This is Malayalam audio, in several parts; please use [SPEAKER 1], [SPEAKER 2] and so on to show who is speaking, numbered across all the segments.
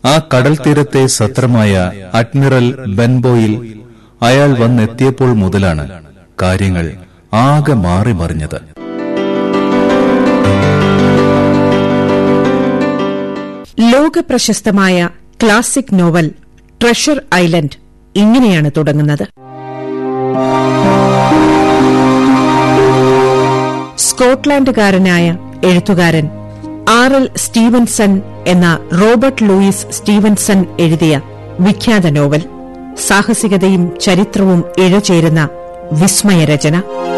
[SPEAKER 1] ആ കടൽ തീരത്തെ സത്രമായ അഡ്മിറൽ ബെൻബോയിൽ അയാൾ വന്നെത്തിയപ്പോൾ മുതലാണ് കാര്യങ്ങൾ ആകെ മാറി മറിഞ്ഞത്
[SPEAKER 2] ലോകപ്രശസ്തമായ ക്ലാസിക് നോവൽ ട്രഷർ ഐലൻഡ് ഇങ്ങനെയാണ് തുടങ്ങുന്നത് സ്കോട്ട്ലാൻഡുകാരനായ എഴുത്തുകാരൻ ആർ എൽ സ്റ്റീവൻസൺ എന്ന റോബർട്ട് ലൂയിസ് സ്റ്റീവൻസൺ എഴുതിയ വിഖ്യാത നോവൽ സാഹസികതയും ചരിത്രവും ഇഴചേരുന്ന വിസ്മയരചന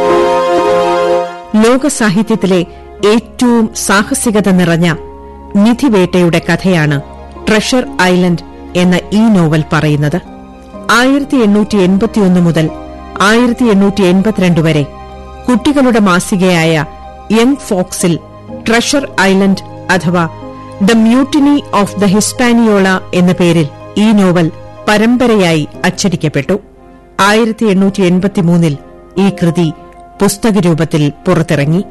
[SPEAKER 2] ലോകസാഹിത്യത്തിലെ ഏറ്റവും സാഹസികത നിറഞ്ഞ നിധിവേട്ടയുടെ കഥയാണ് ട്രഷർ ഐലൻഡ് എന്ന ഈ നോവൽ പറയുന്നത് ആയിരത്തി എണ്ണൂറ്റി എൺപത്തിയൊന്ന് മുതൽ ആയിരത്തി എണ്ണൂറ്റി എൺപത്തിരണ്ട് വരെ കുട്ടികളുടെ മാസികയായ യങ് ഫോക്സിൽ ട്രഷർ ഐലൻഡ് അഥവാ the Mutiny of the Hispaniola എന്ന പേരിൽ ഈ നോവൽ പരമ്പരയായി അച്ചടിക്കപ്പെട്ടു ആയിരത്തി എണ്ണൂറ്റി എൺപത്തിമൂന്നിൽ ഈ കൃതി പുസ്തകരൂപത്തിൽ പുറത്തിറങ്ങി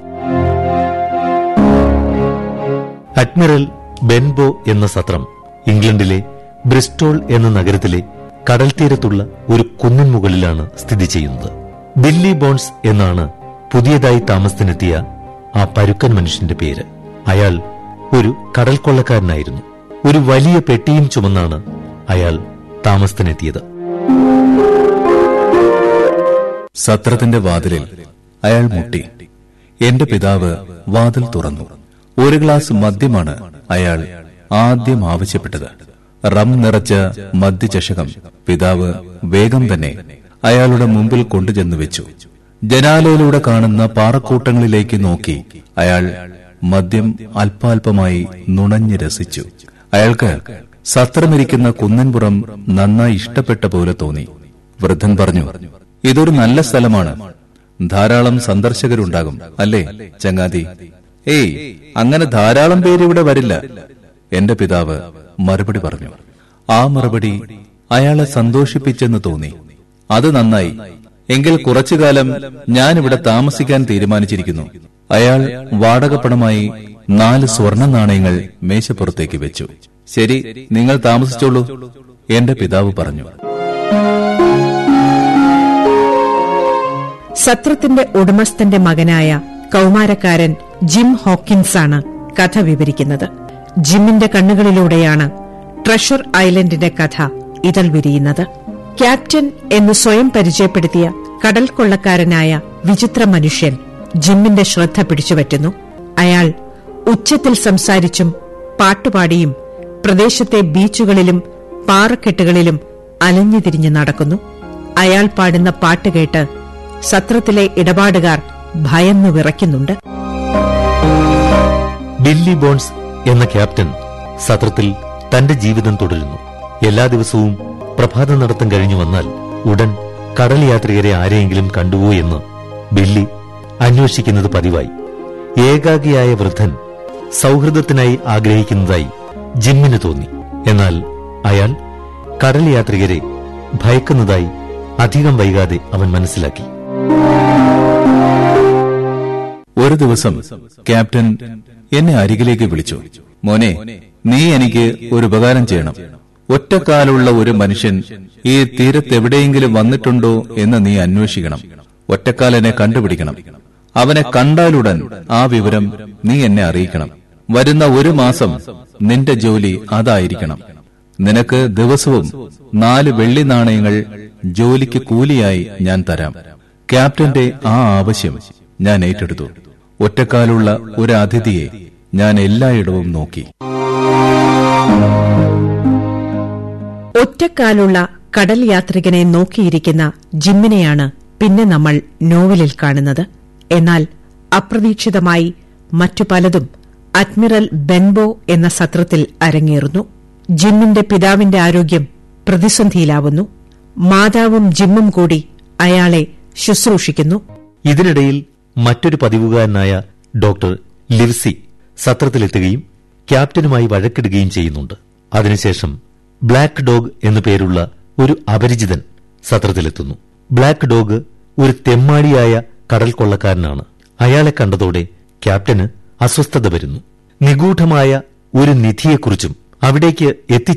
[SPEAKER 3] അഡ്മിറൽ ബെൻബോ എന്ന സത്രം ഇംഗ്ലണ്ടിലെ ബ്രിസ്റ്റോൾ എന്ന നഗരത്തിലെ കടൽത്തീരത്തുള്ള ഒരു കുന്നിൻ മുകളിലാണ് സ്ഥിതി ചെയ്യുന്നത് ബില്ലി ബോൺസ് എന്നാണ് പുതിയതായി താമസത്തിനെത്തിയ ആ പരുക്കൻ മനുഷ്യന്റെ പേര് അയാൾ ഒരു കടൽ കൊള്ളക്കാരനായിരുന്നു ഒരു വലിയ പെട്ടിയും ചുമന്നാണ് അയാൾ താമസത്തിനെത്തിയത്
[SPEAKER 1] സത്രത്തിന്റെ വാതിലിൽ അയാൾ മുട്ടി എന്റെ പിതാവ് വാതിൽ തുറന്നു ഒരു ഗ്ലാസ് മദ്യമാണ് അയാൾ ആദ്യം ആവശ്യപ്പെട്ടത് റം നിറച്ച മദ്യചഷകം പിതാവ് വേഗം തന്നെ അയാളുടെ മുമ്പിൽ കൊണ്ടുചെന്ന് വെച്ചു ജനാലയിലൂടെ കാണുന്ന പാറക്കൂട്ടങ്ങളിലേക്ക് നോക്കി അയാൾ മദ്യം അല്പാൽപമായി നുണഞ്ഞ് രസിച്ചു അയാൾക്ക് സത്രമിരിക്കുന്ന കുന്നൻപുറം നന്നായി ഇഷ്ടപ്പെട്ട പോലെ തോന്നി വൃദ്ധൻ പറഞ്ഞു ഇതൊരു നല്ല സ്ഥലമാണ് ധാരാളം സന്ദർശകരുണ്ടാകും അല്ലേ ചങ്ങാതി ഏയ് അങ്ങനെ ധാരാളം പേര് ഇവിടെ വരില്ല എന്റെ പിതാവ് മറുപടി പറഞ്ഞു ആ മറുപടി അയാളെ സന്തോഷിപ്പിച്ചെന്ന് തോന്നി അത് നന്നായി എങ്കിൽ കുറച്ചുകാലം ഞാൻ ഇവിടെ താമസിക്കാൻ തീരുമാനിച്ചിരിക്കുന്നു അയാൾ വാടകപ്പണമായി നാല് സ്വർണ്ണ നാണയങ്ങൾ മേശപ്പുറത്തേക്ക് വെച്ചു ശരി നിങ്ങൾ താമസിച്ചോളൂ എന്റെ പിതാവ് പറഞ്ഞു
[SPEAKER 2] സത്രത്തിന്റെ ഉടമസ്ഥന്റെ മകനായ കൌമാരക്കാരൻ ജിം ഹോക്കിൻസാണ് കഥ വിവരിക്കുന്നത് ജിമ്മിന്റെ കണ്ണുകളിലൂടെയാണ് ട്രഷർ ഐലൻഡിന്റെ കഥ ഇതൾ വിരിയുന്നത് ക്യാപ്റ്റൻ എന്ന് സ്വയം പരിചയപ്പെടുത്തിയ കടൽ കൊള്ളക്കാരനായ വിചിത്ര മനുഷ്യൻ ജിമ്മിന്റെ ശ്രദ്ധ പിടിച്ചുപറ്റുന്നു അയാൾ ഉച്ചത്തിൽ സംസാരിച്ചും പാട്ടുപാടിയും പ്രദേശത്തെ ബീച്ചുകളിലും പാറക്കെട്ടുകളിലും അലഞ്ഞുതിരിഞ്ഞ് നടക്കുന്നു അയാൾ പാടുന്ന പാട്ട് കേട്ട് സത്രത്തിലെ ഇടപാടുകാർ ഭയന്നു വിറയ്ക്കുന്നുണ്ട്
[SPEAKER 3] ബില്ലി ബോൺസ് എന്ന ക്യാപ്റ്റൻ സത്രത്തിൽ തന്റെ ജീവിതം തുടരുന്നു എല്ലാ ദിവസവും പ്രഭാത നടത്തം കഴിഞ്ഞു വന്നാൽ ഉടൻ കടൽ യാത്രികരെ ആരെയെങ്കിലും കണ്ടുവോ എന്ന് ബില്ലി അന്വേഷിക്കുന്നത് പതിവായി ഏകാഗിയായ വൃദ്ധൻ സൗഹൃദത്തിനായി ആഗ്രഹിക്കുന്നതായി ജിമ്മിന് തോന്നി എന്നാൽ അയാൾ കടൽ യാത്രികരെ ഭയക്കുന്നതായി അധികം വൈകാതെ അവൻ മനസ്സിലാക്കി
[SPEAKER 1] ഒരു ദിവസം ക്യാപ്റ്റൻ എന്നെ അരികിലേക്ക് വിളിച്ചു മോനെ നീ എനിക്ക് ഒരു ഉപകാരം ചെയ്യണം ഒറ്റക്കാലുള്ള ഒരു മനുഷ്യൻ ഈ തീരത്തെവിടെയെങ്കിലും വന്നിട്ടുണ്ടോ എന്ന് നീ അന്വേഷിക്കണം ഒറ്റക്കാലനെ കണ്ടുപിടിക്കണം അവനെ കണ്ടാലുടൻ ആ വിവരം നീ എന്നെ അറിയിക്കണം വരുന്ന ഒരു മാസം നിന്റെ ജോലി അതായിരിക്കണം നിനക്ക് ദിവസവും നാല് വെള്ളി നാണയങ്ങൾ ജോലിക്ക് കൂലിയായി ഞാൻ തരാം ക്യാപ്റ്റന്റെ ആ ആവശ്യം ഞാൻ ഏറ്റെടുത്തു ഒറ്റക്കാലുള്ള ഒരു അതിഥിയെ ഞാൻ എല്ലായിടവും നോക്കി
[SPEAKER 2] ഒറ്റക്കാലുള്ള കടൽ യാത്രികനെ നോക്കിയിരിക്കുന്ന ജിമ്മിനെയാണ് പിന്നെ നമ്മൾ നോവലിൽ കാണുന്നത് എന്നാൽ അപ്രതീക്ഷിതമായി മറ്റു പലതും അഡ്മിറൽ ബെൻബോ എന്ന സത്രത്തിൽ അരങ്ങേറുന്നു ജിമ്മിന്റെ പിതാവിന്റെ ആരോഗ്യം പ്രതിസന്ധിയിലാവുന്നു മാതാവും ജിമ്മും കൂടി അയാളെ ശുശ്രൂഷിക്കുന്നു
[SPEAKER 3] ഇതിനിടയിൽ മറ്റൊരു പതിവുകാരനായ ഡോക്ടർ ലിവ്സി സത്രത്തിലെത്തുകയും ക്യാപ്റ്റനുമായി വഴക്കിടുകയും ചെയ്യുന്നുണ്ട് അതിനുശേഷം ബ്ലാക്ക് ഡോഗ് എന്നു പേരുള്ള ഒരു അപരിചിതൻ സത്രത്തിലെത്തുന്നു ബ്ലാക്ക് ഡോഗ് ഒരു തെമ്മാടിയായ കടൽ കൊള്ളക്കാരനാണ് അയാളെ കണ്ടതോടെ ക്യാപ്റ്റന് അസ്വസ്ഥത വരുന്നു നിഗൂഢമായ ഒരു നിധിയെക്കുറിച്ചും അവിടേക്ക് എത്തി